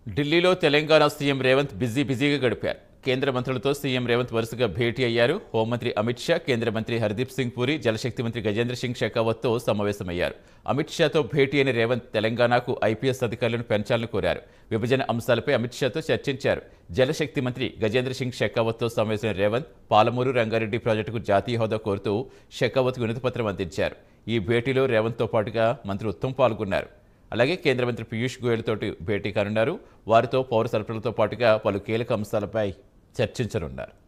ఢిల్లీలో Telangana CM Revanth busy బిజీగా గడిపారు కేంద్ర మంత్రులతో సీఎం రేవంత్ వరుసగా భేటీ అయ్యారు హోంమంత్రి అమిత్ షా కేంద్ర మంత్రి హర్దీప్ సింగ్ పూరి జలశక్తి మంత్రి గజేంద్ర సింగ్ షెకావత్తో సమావేశమయ్యారు అమిత్ షాతో భేటీ అయిన రేవంత్ తెలంగాణకు ఐపీఎస్ అధికారులను పెంచాలని కోరారు విభజన అంశాలపై అమిత్ షాతో చర్చించారు జలశక్తి మంత్రి గజేంద్ర సింగ్ షెకావత్తో సమావేశమైన రేవంత్ పాలమూరు రంగారెడ్డి ప్రాజెక్టుకు జాతీయ హోదా కోరుతూ షెకావత్కు వినతిపత్రం అందించారు ఈ భేటీలో రేవంత్తో పాటుగా మంత్రి ఉత్తమ్ పాల్గొన్నారు అలాగే కేంద్ర మంత్రి పీయూష్ గోయల్ తోటి భేటీ కానున్నారు వారితో పౌర సరఫరాలతో పాటుగా పలు కీలక అంశాలపై చర్చించనున్నారు